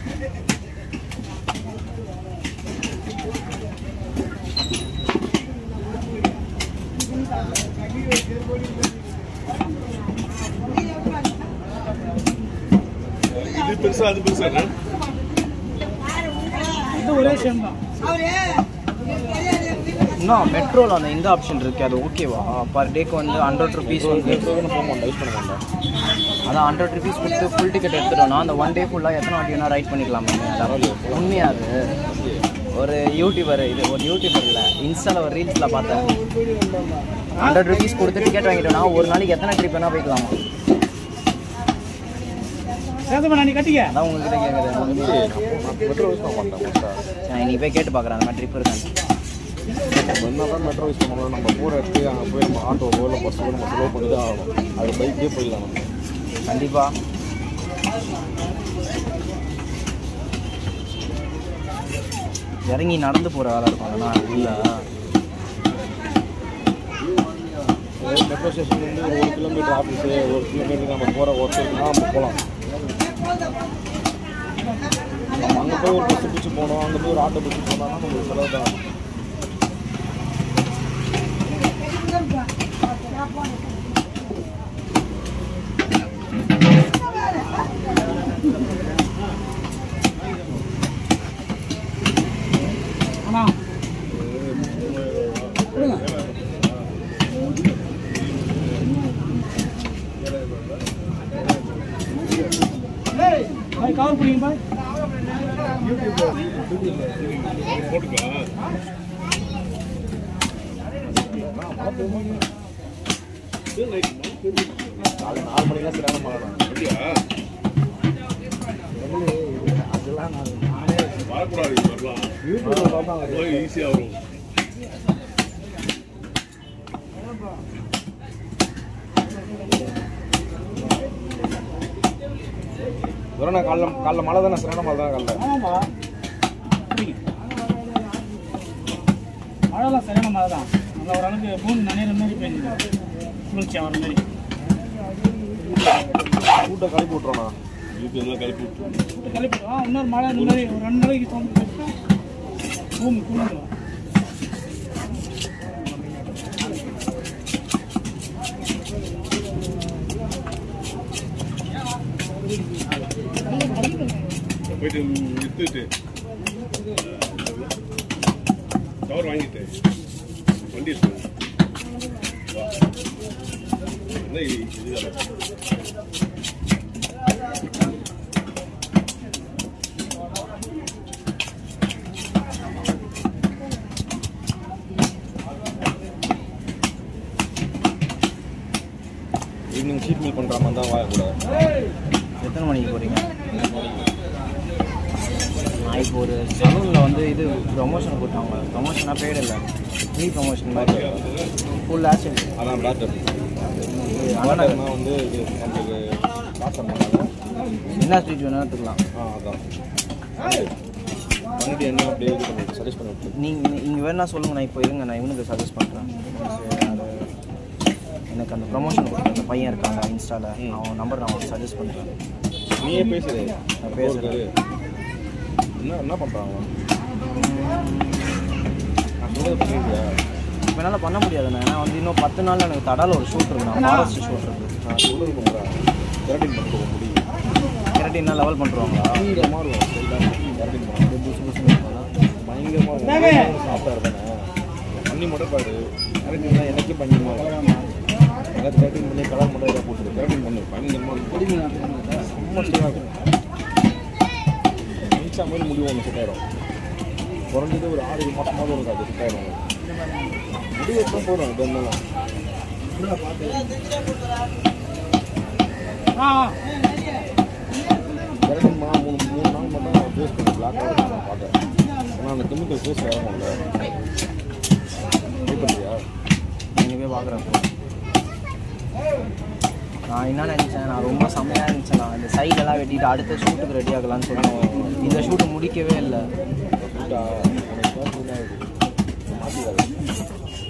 இது பெருசா அது பெருசா இது ஒரே சேம் தான் இன்னும் மெட்ரோவில் அந்த இந்த ஆப்ஷன் இருக்கு அது ஓகேவா பர் டேக்கு வந்து ஹண்ட்ரட் ருபீஸ் வந்து போக மாட்டேன் யூஸ் பண்ண மாட்டேன் அதான் ஹண்ட்ரட் ருபீஸ் கொடுத்து ஃபுல் டிக்கெட் எடுத்துட்டோம்னா அந்த ஒன் டே ஃபுல்லாக எத்தனை வாட்டி வேணால் ரைட் பண்ணிக்கலாம் உண்மையா அது ஒரு யூடியூபர் இது ஒரு யூடியூபர் இல்லை இன்ஸ்டாவில் ஒரு ரீல்ஸில் பார்த்தேன் ஹண்ட்ரட் ருபீஸ் கொடுத்து டிக்கெட் வாங்கிட்டோம்னா ஒரு நாளைக்கு எத்தனை ட்ரிப் வேணால் போய்க்கலாமா சேதமா நீ கட்டிக்க அதான் உங்ககிட்ட கேட்குறது மெட்ரோ யூஸ் பண்ண மாட்டேன் மோஸ்ட்டாக சரி இன்னைக்கு போய் கேட்டு பார்க்குறேன் அந்த மாதிரி ட்ரிப் இருக்கான்னு நம்ம என்ன தான் மெட்ரோ யூஸ் பண்ணணும் நம்ம போகிற இடத்துக்கு அங்கே போய் நம்ம ஆட்டோவோ இல்லை பஸ்ஸோ நம்ம செலவு பண்ணி தான் ஆகணும் அது பைக்கே போயிடலாம் நம்ம கண்டிப்பாக இறங்கி நடந்து போகிற வேலை இருக்கும் ஆனால் இல்லை மெட்ரோ ஸ்டேஷன்லேருந்து ஒரு ஒரு கிலோமீட்டர் ஆஃபீஸு ஒரு கிலோமீட்டர் நம்ம போகிற ஒர்க்கு நம்ம போகலாம் நம்ம அங்கே போய் ஒரு பஸ்ஸு பிடிச்சி போனோம் அங்கே போய் ஒரு ஆட்டோ பிடிச்சி போனோம்னா நம்மளுக்கு செலவு தான் ஆகும். ஆமா கொடுங்க பாய் கவர் பிடிங்க பாய் போட்டுக்கலாம் நாலு நாலு மணிக்கெலாம் சரியான மழை தான் அப்படியா அதெல்லாம் நான் நானே வரக்கூடாது இது மாதிரிலாம் யூடியூப்ல பார்த்தா அது ஈஸியாக வரும் வெறும் நான் காலைல காலைல மழை தானே சரியான மழை தான் காலைல ஆமாப்பா பிடிங்க மழைலாம் சரியான மழை தான் நல்லா ஓரளவுக்கு பூமி நனையிற மாதிரி பெஞ்சு குளிர்ச்சியாக வர மாதிரி கூட்ட கலப்பி விட்றோண்ணா இதுக்கு எல்லாம் கழிப்பு விட்டு விட்டு கிளப்பிடுவோம் இன்னொரு மழை இந்த மாதிரி ஒரு ரெண்டு நாளைக்கு தோணும் பூமி குளிர்ந்துடும் போயிட்டு எடுத்துட்டு கவர் வாங்கிட்டு வண்டி இருக்கு வா. என்ன இது இதுதானே ஈவினிங் ஷீட் மீல் பண்ணுற மாதிரி தான் வாங்கக்கூடாது எத்தனை மணிக்கு போகிறீங்க நான் இப்போ ஒரு சலூனில் வந்து இது ப்ரொமோஷன் போட்டாங்க ப்ரொமோஷனாக பேர் இல்லை ஃப்ரீ ப்ரொமோஷன் மாதிரி ஃபுல் ஆக்ஷன் அதான் பேட்டர் அண்ணா பேட்டர்னா வந்து இது நம்மளுக்கு காசு பண்ணாங்க என்ன ஸ்ட்ரீட் வேணாலும் எடுத்துக்கலாம் ஆ அதான் பண்ணிட்டு என்ன அப்படியே இது பண்ணி சஜஸ்ட் பண்ணி விட்டு நீங்கள் இங்கே வேணா சொல்லுங்கள் நான் இப்போ இருங்க நான் இவனுக்கு சஜஸ்ட் பண்ணுறேன் எனக்கு அந்த ப்ரொமோஷன் கொடுத்த அந்த பையன் இருக்காங்க இன்ஸ்டாவில் அவன் நம்பர் நான் அவனுக்கு சஜஸ்ட் பண்ணுறேன் நீயே பேசுது நான் பேசுறேன். என்ன என்ன பண்ணுறாங்க நான் சொல்றது புரியுதா இப்போ என்னால் பண்ண முடியாதுண்ணா ஏன்னா வந்து இன்னும் பத்து நாள் எனக்கு தடால ஒரு ஷூட் இருக்கு நான் ஃபாரஸ்ட் ஷூட் இருக்கு நான் சொல்றது பண்ணுறேன் கெரட்டின் பண்ணி போக முடியும் கரெக்டாக லெவல் பண்ணுறாங்களா பயங்கரமாக இருக்கும் கெரட்டின் பண்ண புதுசு புதுசுன்னு பயங்கரமாக இருக்கும் சாப்பிட்டாரு தானே பண்ணி மட்டும் பாரு கரெக்டிங் தான் எனக்கே பயங்கரமாக இருக்கும் எனக்கு கரெக்டிங் பண்ணி கலர் மட்டும் எதாவது போட்டுரு கரெக்டிங் பண்ணு பயங்கரமாக இருக்கும் ரொம்ப ஸ்டேவாக இருக்கும் மின்சா மாதிரி முடிவு ஒன்று செட் ஆயிடும் குறைஞ்சது ஒரு ஆறு மாதமாவது ஒரு அது செட் ஆயிடும் முடிவு எப்போ போதும் இது இருந்தாலும் ஆ ஆ. கரெக்டிங் மா மூணு மூணு நாள் மட்டும் ஃபேஸ் பண்ணி பிளாக்காக இருக்கும் நான் பார்த்தேன் ஆனால் அந்த கெமிக்கல் ஃபேஸ் இறங்கும்ல ட்ரை பண்ணுறியா நீங்கள் போய் பார்க்குறப்போ நான் என்ன நினச்சேன் நான் ரொம்ப செம்மையாக இருந்துச்சேன் நான் இந்த சைடெல்லாம் வெட்டிட்டு அடுத்த ஷூட்டுக்கு ரெடி ஆகலான்னு சொல்லிட்டு இந்த ஷூட்டு முடிக்கவே இல்லை சொல்லிட்டா உனக்கு கேஸ் என்ன ஆகுது மாற்றிடாது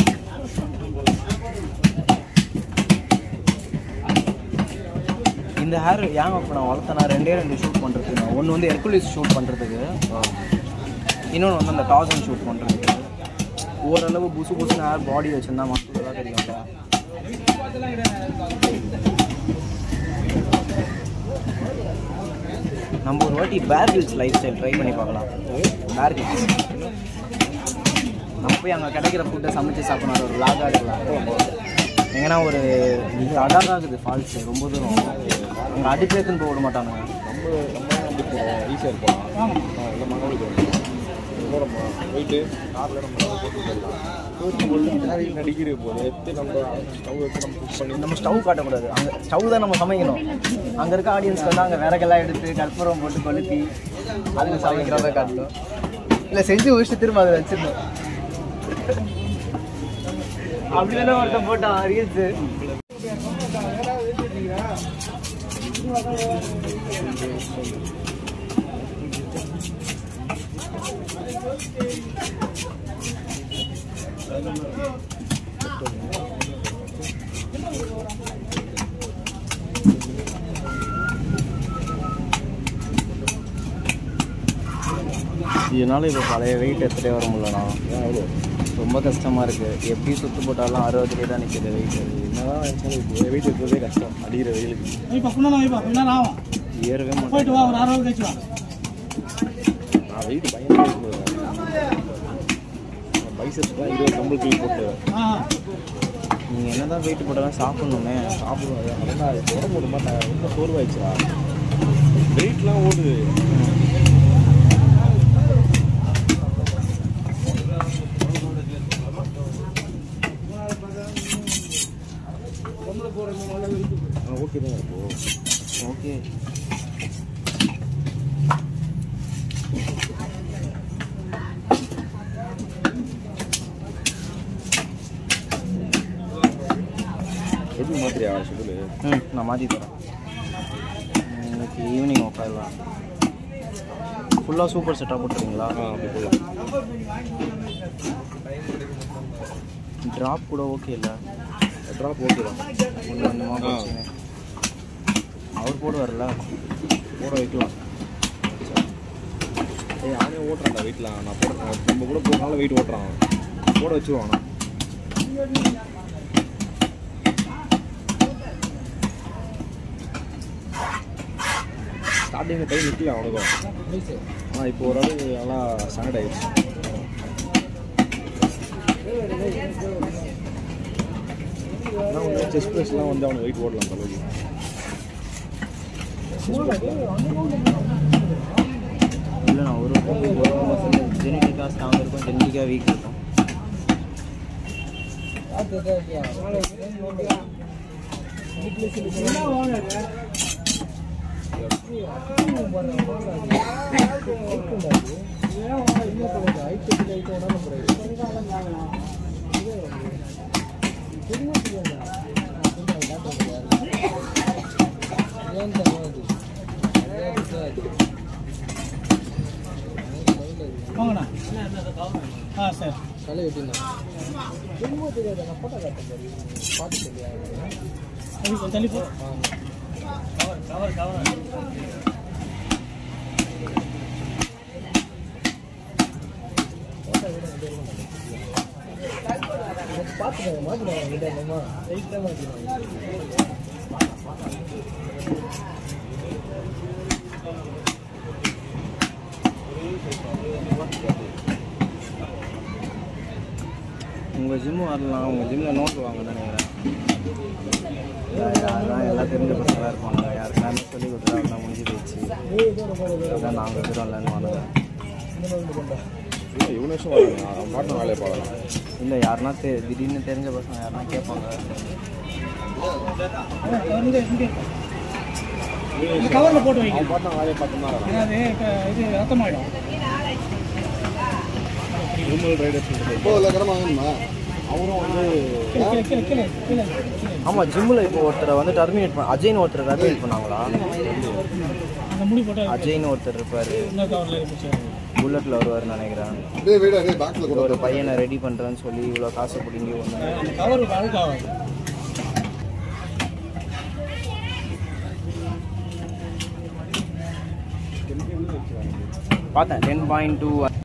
இந்த இந்த ஹேர் ஏன் இப்போ நான் வளர்த்தேன்னா ரெண்டே ரெண்டு ஷூட் பண்ணுறதுக்கு ஒன்று வந்து ஹெர்குலிஸ் ஷூட் பண்ணுறதுக்கு இன்னொன்று வந்து அந்த டாசன் ஷூட் பண்ணுறதுக்கு ஓரளவு புசு புசுன்னு ஹேர் பாடி வச்சுருந்தா மக்களுக்கு தெரியும்ல நம்ம ஒரு வாட்டி பேர் ஹில்ஸ் லைஃப் ஸ்டைல் ட்ரை பண்ணி பார்க்கலாம் பேர் ஹில்ஸ் நம்ம போய் அங்கே கிடைக்கிற ஃபுட்டை சமைச்சு சாப்பிடணும் ஒரு vlog ஆகலாம் எங்கன்னா ஒரு இது அழகாக இருக்குது ஃபால்ஸு ரொம்ப தூரம் அங்கே அடிப்பேத்துன்னு போக விட மாட்டாங்க நம்ம நம்ம வந்து ஈஸியாக இருப்போம் இல்லை மங்களூர் போகிறோமா போயிட்டு காரில் நம்ம போட்டு போயிடலாம் போட்டு போட்டு நிறைய நடிக்கிற போது எடுத்து நம்ம ஸ்டவ் வச்சு நம்ம குக் பண்ணி நம்ம ஸ்டவ் காட்டக்கூடாது அங்கே ஸ்டவ் தான் நம்ம சமைக்கணும் அங்கே இருக்க ஆடியன்ஸ்க்கு வந்து அங்கே விறகெல்லாம் எடுத்து கற்பூரம் போட்டு கொளுத்தி அதுங்க சமைக்கிறத காட்டணும் இல்லை செஞ்சு முடிச்சுட்டு திரும்ப அதை வச்சிடணும் அப்படி தானே ஒருத்தன் போட்டான் ரீல்ஸு இதனால இப்போ பழைய வெயிட் எடுத்துகிட்டே வர முடியலண்ணா எவ்வளோ ரொம்ப கஷ்டமாக இருக்குது எப்படி சுற்று போட்டாலும் அறுபதுலேயே தான் நிற்கிது வெயிட் என்னதான் நினச்சாலும் இப்போ வெயிட் எடுக்கிறதே கஷ்டம் அடிக்கிற வெயிலுக்கு வைப்பா புண்ணலாம் வைப்பா கொஞ்ச நேரம் ஆகும் ஏறவே போயிட்டு மாட்டேன் வா ஒரு அரை ஹவர் கழிச்சு வா நான் வெயிட் பயங்கரமாக இருக்குது பைசப்ஸ்லாம் இருபது கம்பல் கீழ் போட்டு ஆ நீங்கள் என்ன தான் வெயிட் போட்டாலும் சாப்பிட்ணுமே சாப்பிடுவேன் அதான் அது உடம்பு ஒரு மாதிரி ரொம்ப சோர்வாயிடுச்சா வெயிட்லாம் ஓடுது ஓகே தான் இப்போ ஓகே எப்படி மாத்திரியா ஷெடியூலு ம் நான் மாற்றி தரேன் இன்னைக்கு ஈவினிங் உட்காரலாம் ஃபுல்லாக சூப்பர் செட்டாக போட்டுருவீங்களா ஆ அப்படி போகலாம் ட்ராப் கூட ஓகே இல்லை ட்ராப் ஓகே தான் ஒன்று ரெண்டுமா ஆ. போச்சுங்க அவர் போடுவார்ல போட வைக்கலாம் ஏய் அவனே ஓட்டுறான்டா வெயிட்லாம் நான் போட நம்ம கூட போகிறனால வெயிட் ஓட்டுறான் அவன். போட வச்சுருவான் ஆனால் ஸ்டார்டிங்கில் கை நிற்கல அவனுக்கும் ஆனால் இப்போ ஓரளவு நல்லா ஸ்டாண்டர்ட் ஆயிடுச்சு ஆனால் வந்து செஸ் ப்ரெஸ்லாம் வந்து அவனுக்கு வெயிட் ஓடலாம் தலைவலி இல்லை நான் ஒரு ஒரு பர்சன்ட் ஜெனட்டிக்காக ஸ்ட்ராங் இருக்கும் ஜெனட்டிக்காக வீக் இருக்கும் வாங்கண்ணா ஆ சரி அப்படி கொஞ்சம் தள்ளி போ உங்கள் ஜிம்மு வரலாம் உங்கள் ஜிம்மில் நோட்டு வாங்க நினைக்கிறேன் அதான் எல்லாம் தெரிஞ்ச பசங்களாக இருப்பாங்க யாருக்காருமே சொல்லி கொடுத்தா அதான் முடிஞ்சு போயிடுச்சு அதான் நாங்கள் இருக்கிறோம்லன்னு வாங்க இல்லை இவ்வளோ வருஷம் வராங்க அவன் பாட்டு வேலையை பாடலாம் இல்லை யாருன்னா தெ திடீர்னு தெரிஞ்ச பசங்க யாருன்னா கேட்பாங்க வந்து இங்கே இந்த கவரில் போட்டு வைங்க அவன் பாட்டு வேலையை பார்த்து தான் ஏன்னா அது க- இது ரத்தமாயிடும் விமல் ரைடர்ஸ் அவரும் வந்து கீழே கீழே கீழே கீழே கீழே ஆமாம் ஜிம்மில் இப்போ ஒருத்தரை வந்து டர்மினேட் பண்ண அஜய்னு ஒருத்தர் டர்மினேட் பண்ணாங்களா அந்த முடி போட்டால் அஜய்னு ஒருத்தர் இருப்பார் இன்னொரு கவரில் இருந்துச்சு புல்லட்டில் வருவார்னு நினைக்கிறேன் டேய் வெயிட் டேய் பாக்ஸ்ல கொடு ஒரு பையனை ரெடி பண்ணுறேன்னு சொல்லி இவ்வளோ காசை பிடிங்கி ஒன்று அந்த கவர் அழுக்காகாது பார்த்தேன் டென் பாயிண்ட் டூ